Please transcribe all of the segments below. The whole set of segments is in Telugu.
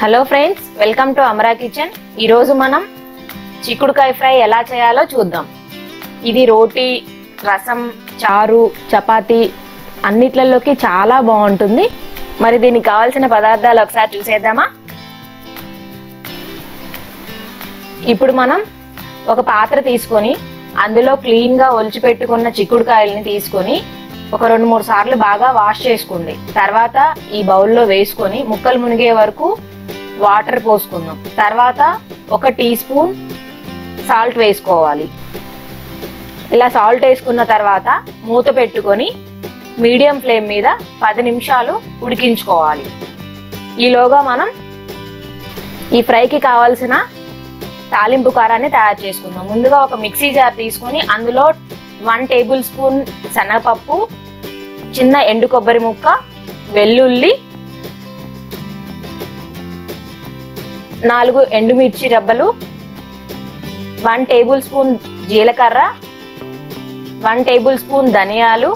hello friends welcome to Amara kitchen ఈరోజు మనం చిక్కుడుకాయ ఫ్రై ఎలా చేయాలో చూద్దాం ఇది రోటీ రసం చారు చపాతి అన్నిట్లలోకి చాలా బాగుంటుంది మరి దీనికి కావాల్సిన పదార్థాలు ఒకసారి చూసేద్దామా ఇప్పుడు మనం ఒక పాత్ర తీసుకొని అందులో క్లీన్గా ఒలిచి పెట్టుకున్న చిక్కుడుకాయల్ని తీసుకొని ఒక రెండు మూడు సార్లు బాగా వాష్ చేసుకోండి తర్వాత ఈ బౌల్లో వేసుకొని ముక్కలు మునిగే వరకు వాటర్ పోసుకుందాం తర్వాత ఒక టీ స్పూన్ సాల్ట్ వేసుకోవాలి ఇలా సాల్ట్ వేసుకున్న తర్వాత మూత పెట్టుకొని మీడియం ఫ్లేమ్ మీద పది నిమిషాలు ఉడికించుకోవాలి ఈలోగా మనం ఈ ఫ్రైకి కావాల్సిన తాలింపు కారాన్ని తయారు చేసుకుందాం ముందుగా ఒక మిక్సీ జార్ తీసుకొని అందులో వన్ టేబుల్ స్పూన్ శనగపప్పు చిన్న ఎండు కొబ్బరి ముక్క వెల్లుల్లి నాలుగు ఎండుమిర్చి రబ్బలు వన్ టేబుల్ స్పూన్ జీలకర్ర వన్ టేబుల్ స్పూన్ ధనియాలు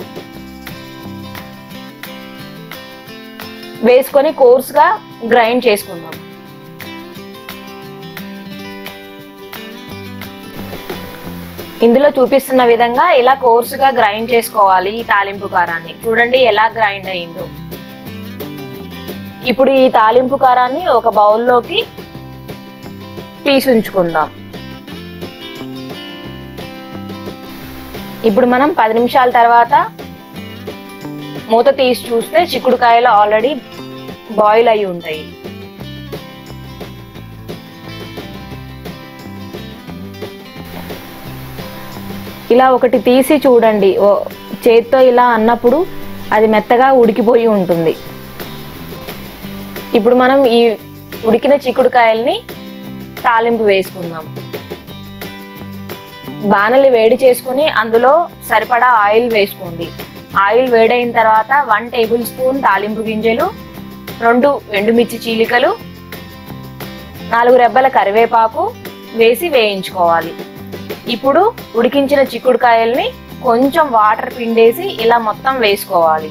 వేసుకొని కోర్స్గా గ్రైండ్ చేసుకుందాం ఇందులో చూపిస్తున్న విధంగా ఇలా కోర్సుగా గ్రైండ్ చేసుకోవాలి ఈ తాలింపు కారాన్ని చూడండి ఎలా గ్రైండ్ అయిందో ఇప్పుడు ఈ తాలింపు కారాన్ని ఒక బౌల్లోకి తీసి ఉంచుకుందాం ఇప్పుడు మనం పది నిమిషాల తర్వాత మూత తీసి చూస్తే చిక్కుడుకాయలు ఆల్రెడీ బాయిల్ అయి ఉంటాయి ఇలా ఒకటి తీసి చూడండి ఓ చేత్తో ఇలా అన్నప్పుడు అది మెత్తగా ఉడికిపోయి ఉంటుంది ఇప్పుడు మనం ఈ ఉడికిన చిక్కుడుకాయల్ని తాలింపు వేసుకుందాం బాణలి వేడి చేసుకుని అందులో సరిపడా ఆయిల్ వేసుకోండి ఆయిల్ వేడైన తర్వాత వన్ టేబుల్ స్పూన్ తాలింపు గింజలు రెండు ఎండుమిర్చి చీలికలు నాలుగు రెబ్బల కరివేపాకు వేసి వేయించుకోవాలి ఇప్పుడు ఉడికించిన చిక్కుడుకాయల్ని కొంచెం వాటర్ పిండేసి ఇలా మొత్తం వేసుకోవాలి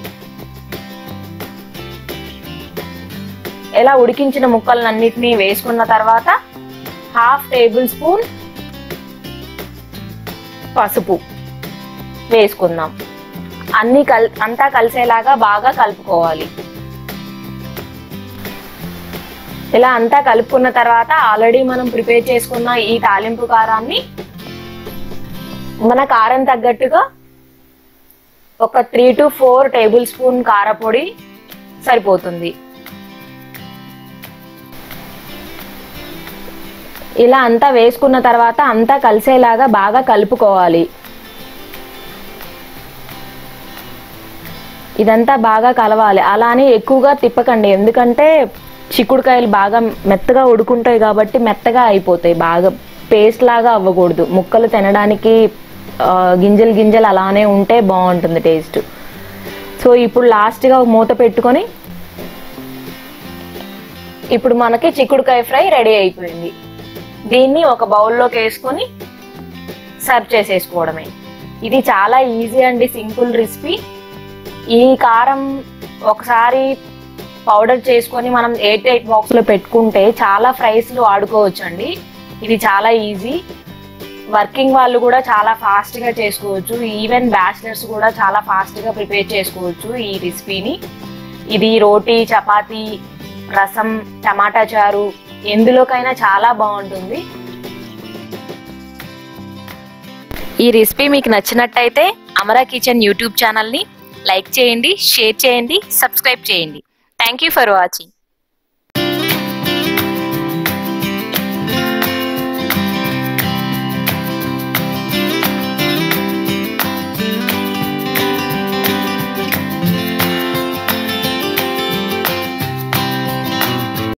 ఇలా ఉడికించిన ముక్కలన్నిటినీ వేసుకున్న తర్వాత హాఫ్ టేబుల్ స్పూన్ పసుపు వేసుకుందాం అన్ని కల్ అంతా కలిసేలాగా బాగా కలుపుకోవాలి ఇలా అంతా కలుపుకున్న తర్వాత ఆల్రెడీ మనం ప్రిపేర్ చేసుకున్న ఈ తాలింపు కారాన్ని మన కారం తగ్గట్టుగా ఒక three to four tablespoon కారపొడి సరిపోతుంది ఇలా అంతా వేసుకున్న తర్వాత అంతా కలిసేలాగా బాగా కలుపుకోవాలి ఇదంతా బాగా కలవాలి అలా అని ఎక్కువగా తిప్పకండి ఎందుకంటే చిక్కుడుకాయలు బాగా మెత్తగా ఉడుకుంటాయి కాబట్టి మెత్తగా అయిపోతాయి బాగా పేస్ట్ లాగా అవ్వకూడదు ముక్కలు తినడానికి ఆ, గింజలు గింజలు అలానే ఉంటే బాగుంటుంది టేస్ట్ సో ఇప్పుడు లాస్ట్గా మూత పెట్టుకొని ఇప్పుడు మనకి చిక్కుడుకాయ ఫ్రై రెడీ అయిపోయింది దీన్ని ఒక బౌల్లోకి వేసుకొని సర్వ్ చేసేసుకోవడమే ఇది చాలా ఈజీ అండి సింపుల్ రెసిపీ ఈ కారం ఒకసారి పౌడర్ చేసుకొని మనం ఎయిట్ ఎయిట్ బాక్స్లో పెట్టుకుంటే చాలా ఫ్రైస్లు వాడుకోవచ్చు అండి ఇది చాలా ఈజీ వర్కింగ్ వాళ్ళు కూడా చాలా ఫాస్ట్గా చేసుకోవచ్చు ఈవెన్ బ్యాచిలర్స్ కూడా చాలా ఫాస్ట్గా ప్రిపేర్ చేసుకోవచ్చు ఈ రెసిపీని ఇది రోటీ చపాతీ రసం టమాటా చారు ఎందులోకైనా చాలా బాగుంటుంది ఈ రెసిపీ మీకు నచ్చినట్టయితే అమరా కిచెన్ యూట్యూబ్ ఛానల్ని లైక్ చేయండి షేర్ చేయండి సబ్స్క్రైబ్ చేయండి థ్యాంక్ యూ ఫర్ వాచింగ్